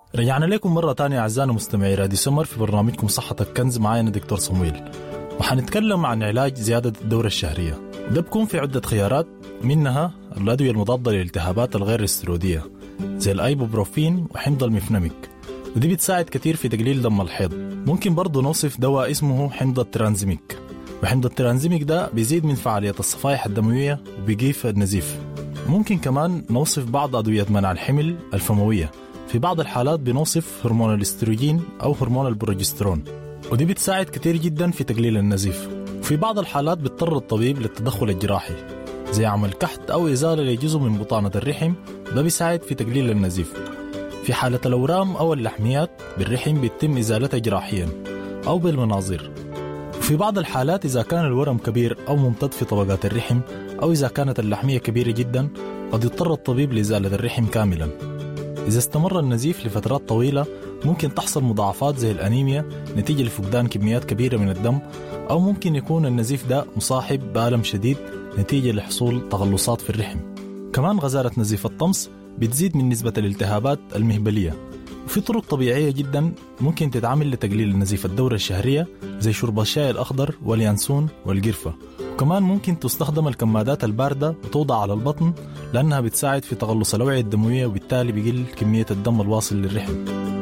رجعنا لكم مرة تانية أعزائنا مستمعي راديو سمر في برنامجكم صحة الكنز معانا دكتور صمويل وحنتكلم عن علاج زيادة الدورة الشهرية ده بكون في عدة خيارات منها الأدوية المضادة للالتهابات الغير الاستيرويدية زي الأيبوبروفين وحمض المفنميك ودي بتساعد كتير في تقليل دم الحيض ممكن برضه نوصف دواء اسمه حمض الترانزيميك وحمض الترانزيميك ده بيزيد من فعالية الصفائح الدموية وبيجيف النزيف ممكن كمان نوصف بعض أدوية منع الحمل الفموية في بعض الحالات بنوصف هرمون الاستروجين أو هرمون البروجسترون ودي بتساعد كتير جدا في تقليل النزيف وفي بعض الحالات بيضطر الطبيب للتدخل الجراحي زي عمل كحت أو إزالة لجزء من بطانة الرحم ده بيساعد في تقليل النزيف في حالة الأورام أو اللحميات بالرحم بيتم إزالتها جراحيا أو بالمناظير في بعض الحالات إذا كان الورم كبير أو ممتد في طبقات الرحم أو إذا كانت اللحمية كبيرة جدا قد يضطر الطبيب لإزالة الرحم كاملا إذا استمر النزيف لفترات طويلة ممكن تحصل مضاعفات زي الأنيميا نتيجة لفقدان كميات كبيرة من الدم أو ممكن يكون النزيف ده مصاحب بألم شديد نتيجة لحصول تغلصات في الرحم كمان غزارة نزيف الطمس بتزيد من نسبة الالتهابات المهبلية وفي طرق طبيعية جدا ممكن تتعمل لتقليل نزيف الدورة الشهرية زي شرب الشاي الأخضر واليانسون والقرفة وكمان ممكن تستخدم الكمادات الباردة وتوضع على البطن لأنها بتساعد في تغلص الأوعية الدموية وبالتالي بيقل كمية الدم الواصل للرحم